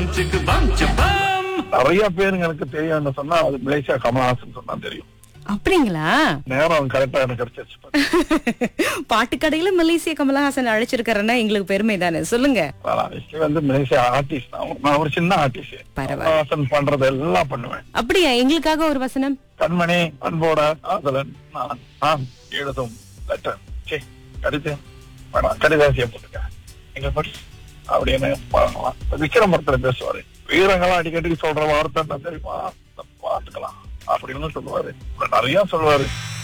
சிக்கு பம் சிப்பம் நிறைய பேருங்க எனக்கு தெரியும்னு சொன்னா அது மலேசியா கமலஹாசன் சொன்னா தெரியும் அப்படிங்களா நேரம் கரெக்டா எனக்கு கிடைச்சிருச்சு பாட்டுக்கடையில மலேசிய கமலஹாசன் அழைச்சிருக்காருன்னா எங்களுக்கு பெருமை தானே சொல்லுங்க ஆக்சுவலி வந்து மலேசியா ஆர்டிஸ்ட் நான் நான் ஒரு சின்ன ஆர்டிஸ்ட் பரவாயில்ல. கமலஹாசன் பண்றது எல்லாம் பண்ணுவேன் அப்படியா எங்களுக்காக ஒரு வசனம் கண்மணி அன்போட ஆதலன் நான் நான் எழுதும் லெட்டர் சே கடிதம் வேணாம் கடிதாசிய போட்டுக்க எங்க படி அப்படின்னு பாடலாம் விக்ரமரத்துல பேசுவாரு வீரங்களாம் அடிக்கடி சொல்ற வார்த்தை என்ன தெரியுமா இந்த பாத்துக்கலாம் அப்படின்னு சொல்லுவாரு அப்புறம் நிறைய சொல்லுவாரு